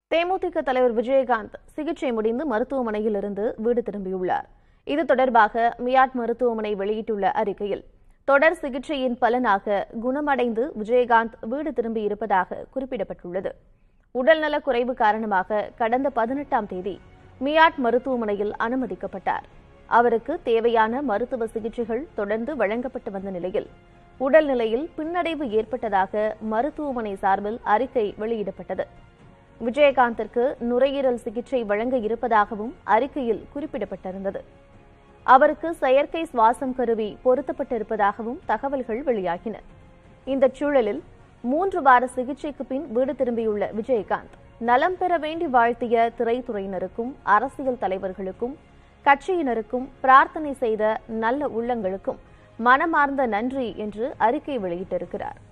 தேமுதிக தலைவர் விஜயகாந்த் சிகிச்சை முடிந்து மருத்துவமனையில் இருந்து வீடு திரும்பியுள்ளார் இது தொடர்பாக மியாட் மருத்துவமனை வெளியிட்டுள்ள அறிக்கையில் தொடர் சிகிச்சையின் பலனாக குணமடைந்து விஜயகாந்த் வீடு திரும்பியிருப்பதாக குறிப்பிடப்பட்டுள்ளது உடல்நல குறைவு காரணமாக கடந்த பதினெட்டாம் தேதி மியாட் மருத்துவமனையில் அனுமதிக்கப்பட்டார் அவருக்கு தேவையான மருத்துவ சிகிச்சைகள் தொடர்ந்து வழங்கப்பட்டு வந்த நிலையில் உடல்நிலையில் பின்னடைவு ஏற்பட்டதாக மருத்துவமனை சார்பில் அறிக்கை வெளியிடப்பட்டது விஜயகாந்திற்கு நுரையீரல் சிகிச்சை வழங்க இருப்பதாகவும் அறிக்கையில் குறிப்பிடப்பட்டிருந்தது அவருக்கு செயற்கை சுவாசம் கருவி பொருத்தப்பட்டிருப்பதாகவும் தகவல்கள் வெளியாகின இந்த சூழலில் மூன்று வார சிகிச்சைக்கு பின் வீடு திரும்பியுள்ள விஜயகாந்த் நலம் பெற வேண்டி வாழ்த்திய திரைத்துறையினருக்கும் அரசியல் தலைவர்களுக்கும் கட்சியினருக்கும் பிரார்த்தனை செய்த நல்ல உள்ளங்களுக்கும் மனமார்ந்த நன்றி என்று அறிக்கை வெளியிட்டிருக்கிறார்